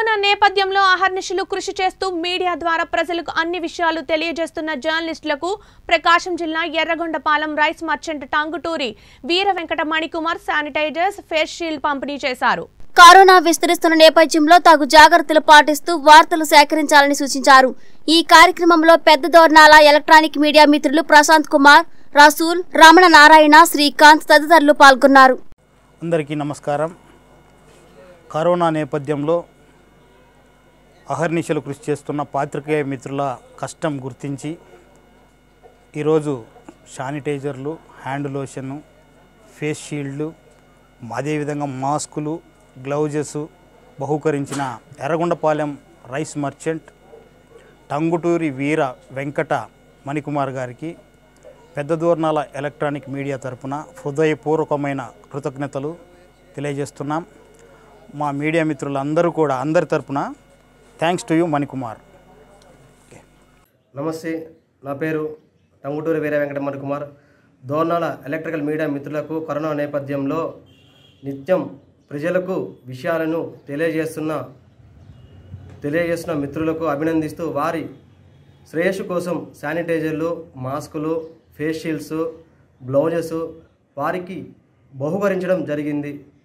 corona నేపథ్యంలో అహర్నిశలు కృషి చేస్తూ మీడియా ద్వారా ప్రజలకు అన్ని విషయాలు తెలియజేస్తున్న జర్నలిస్టులకు ప్రకాశం జిల్లా Yerragondapalem rice merchant Tanguturi Veera Venkata Manikumar sanitizers face shield పంపిణీ చేశారు కరోనా విస్తరిస్తున్న నేపథ్యంలో తగు జాగ్రత్తలు పాటిస్తూ వార్తలు సేకరించాలని సూచించారు ఈ కార్యక్రమంలో పెద్ద దోర్నాల ఎలక్ట్రానిక్ మీడియా మిత్రులు ప్రశాంత్ కుమార్ రసూల్ రమణ నారాయణ శ్రీకాంత్ తదితరులు పాల్గొన్నారు అందరికీ నమస్కారం కరోనా నేపథ్యంలో అహర్నిశలు కృషి చేస్తున్న పాత్రికేయ మిత్రుల కష్టం గుర్తించి ఈరోజు శానిటైజర్లు హ్యాండ్ లోషన్ను ఫేస్ షీల్డ్లు అదేవిధంగా మాస్కులు గ్లౌజెస్ బహుకరించిన ఎర్రగొండపాలెం రైస్ మర్చెంట్ టంగుటూరి వీర వెంకట మణికుమార్ గారికి పెద్ద దూర్నాల ఎలక్ట్రానిక్ మీడియా తరపున హృదయపూర్వకమైన కృతజ్ఞతలు తెలియజేస్తున్నాం మా మీడియా మిత్రులందరూ కూడా అందరి తరపున థ్యాంక్స్ టు యూ మణికుమార్ నమస్తే నా పేరు టంగుటూరి వీర వెంకట కుమార్ దోర్నాల ఎలక్ట్రికల్ మీడియా మిత్రులకు కరోనా నేపథ్యంలో నిత్యం ప్రజలకు విషయాలను తెలియజేస్తున్న తెలియజేస్తున్న మిత్రులకు అభినందిస్తూ వారి శ్రేయస్సు కోసం శానిటైజర్లు మాస్కులు ఫేస్ షీల్డ్స్ బ్లౌజెస్ వారికి బహుకరించడం జరిగింది